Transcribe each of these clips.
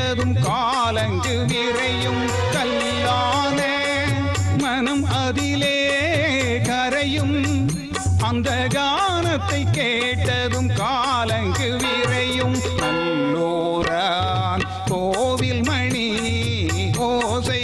கேட்டதும் காலங்கு விரையும் கல்லான மனம் அதிலே கரையும் அந்த கானத்தை கேட்டதும் காலங்கு விரையும் நல்லோரான் கோவில் மணி ஓசை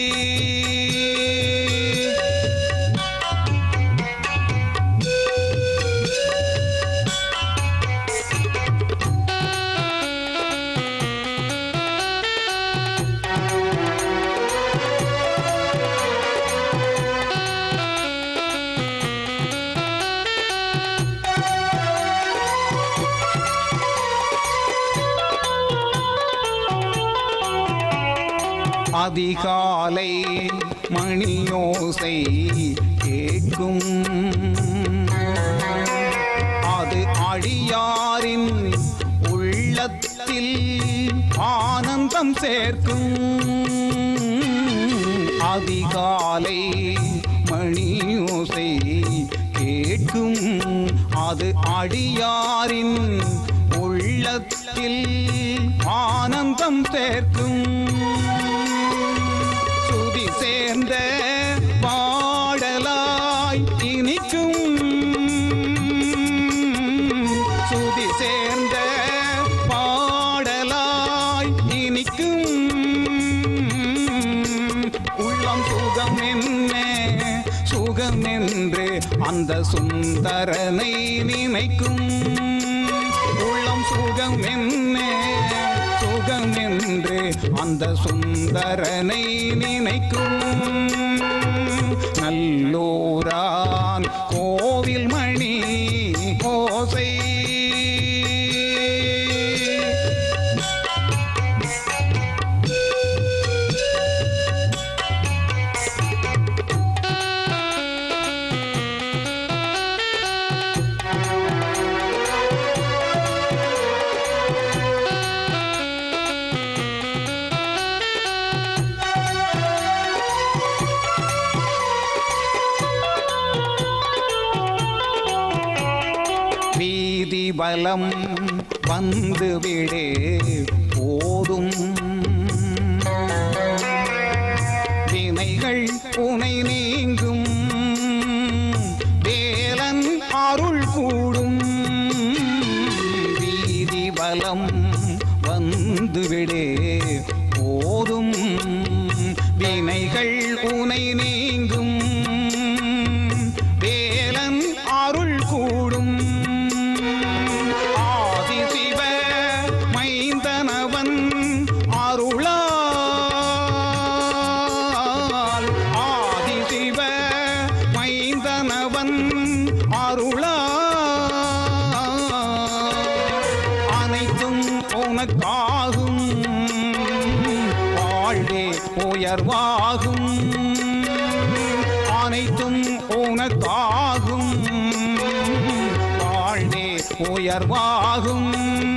அதிகாலை மணியோசை கேட்கும் அது அழியாரின் உள்ளத்தில் ஆனந்தம் சேர்க்கும் அதிகாலை மணியோசை கேட்கும் அது அடியாரின் உள்ளத்தில் ஆனந்தம் சேர்க்கும் சுதி சேர்ந்த பாடலாய் இனிக்கும் சுதி சேர்ந்த பாடலாய் இனிக்கும் உள்ளம் சுகம் என்ன சுகம் என்று அந்த சுந்தரனை நினைக்கும் உள்ளம் சுகம் என்ன சுகம் என்று அந்த சுந்தரனை நினைக்கும் நல்லோரான் கோவில் மணி ஓசை வீதி பலம் வந்து விடே போதும் வினைகள் உனை நீங்கும் வேலன் அருள் கூடும் வீதி பலம் வந்து விடே போதும் வினைகள் உனை நீங்கும் வேலன் அருள் கூடும் ஆதிசிவ மைந்தனவன் அருளால் ஆதிசிவ மைந்தனவன் அருளால் அனைத்தும் உனக்காகும் வாழ்வே உயர்வாகும் அனைத்தும் உனக்காகும் வாழ்வே உயர்வாகும்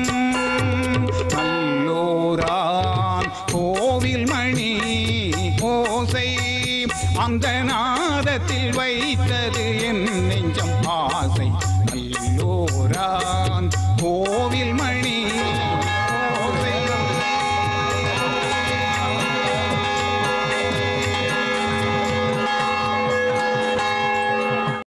நல்லோரான் கோவில் மணி ஓசை அந்த நாதத்தில் வைத்தது என் நெஞ்சம் ஆசை நல்லோரான்